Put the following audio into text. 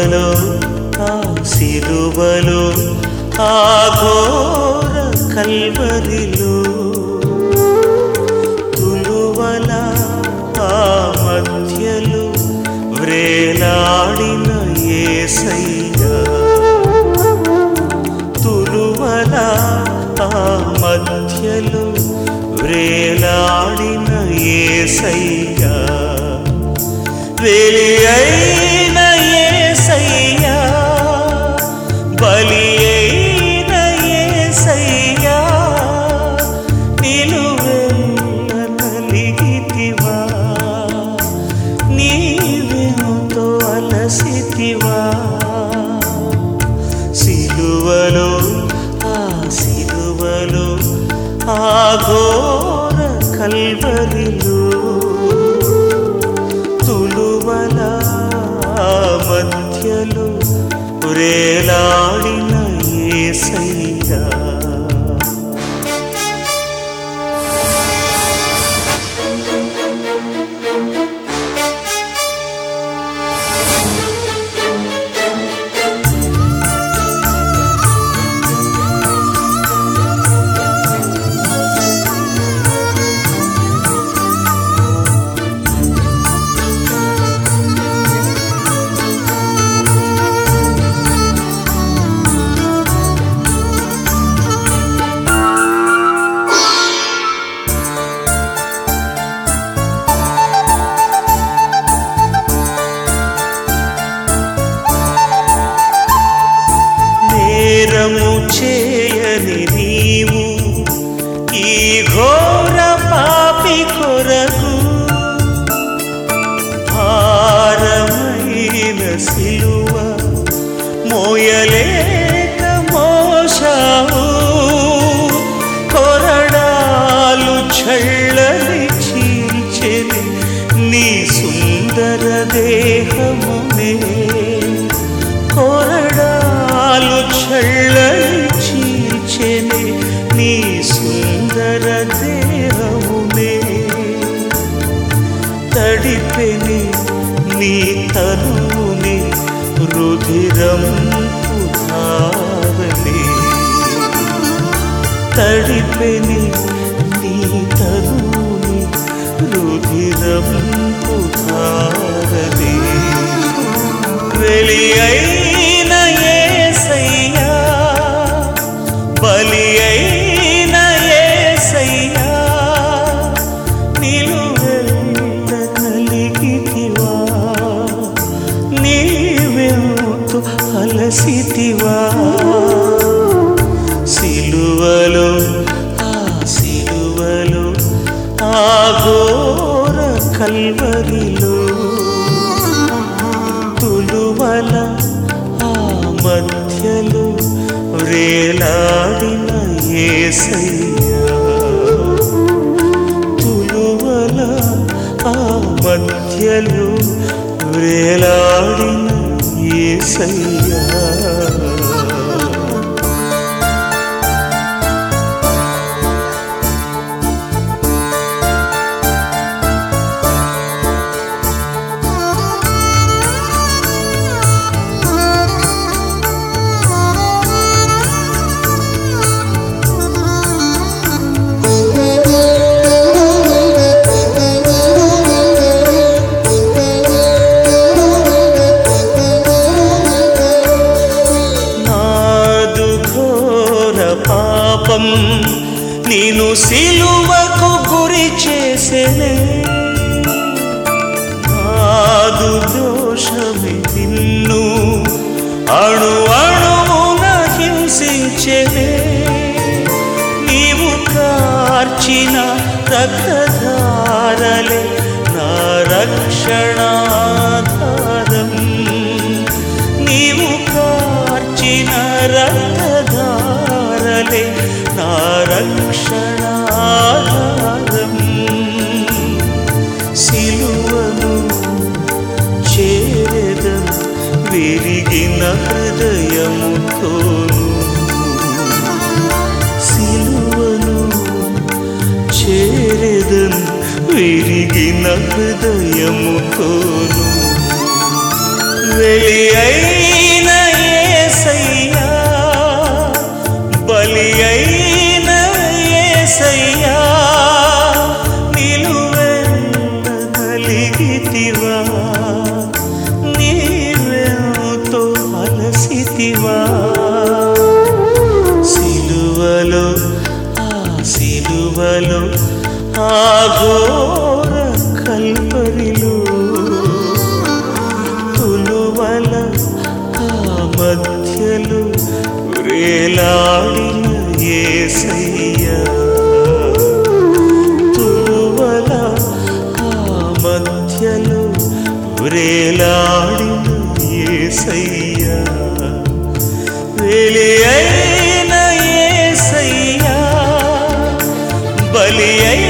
సిలువలో ఆ సిలువలో ఆ ఘోర కల్వరిలో తులువల ఆ మధ్యలో వ్రేలాడిన ఏసయ్యా తులువల ఆ మధ్యలో వ్రేలాడిన ఏసయ్యా వెలి అయిన ఏసయ్యా బలి అయిన ఏసయ్యా నిలువెల్ల నలిగితివా నీవెంతో అలసితివా సిలువలో ఆ సిలువలో ఆ ఘోర కల్వరిలో తులువల మధ్యలో రేలాడిన ఏసయ్యా నేరము చేయని నీవు ఈ ఘోర పాపి కొరకు భారమైన సిలువ మోయలేక మోసావు కొరడాలు చళ్ళని చీల్చెని నీ సుందర దేహమునే కొరడాలు చళ్ళని చీల్చెని నీ సుందర దేహమునే తడిపెని నీ తనుని రుధిరం ధారని తడిపెని నీ తనుని రుధిరం ధారని వెలి అయిన ఏసయ్యా బలి అయిన ఏసయ్యా నిలువెల్ల కలిగితివా నీవెంతో అలసితివా సిలువలో ఆ సిలువలో ఆ ఘోర కల్వరిలో తులువల ఆ మధ్యలో వేలాడిన ఏసయ్యా తులువల ఆ మధ్యలో వేలాడిన ఏసయ్యా నాదు ఘోర పాపం నేను సిలువకు గురి చేసేనే నాదు దోషమే నిన్ను అణు అణువున హింసించెనే నీవు కార్చిన రక్తధారలే నా రక్షణాధారం నీవు కార్చిన రక్తధారలే నా రక్షణాధారం సిలువను చేరదం విరిగిన హృదయముతోను సిలువను చేరదం విరిగిన హృదయముతోను వెలి చేసితివా సిలువలో ఆ సిలువలో ఆ ఘోర కల్పరిలో తులువల ఆ మధ్యలో వేలాడిన ఏసయ్యా తులువల ఆ మధ్యలో వేలాడిన ఏసయ్యా వెలి అయిన ఏసయ్యా బలి అయిన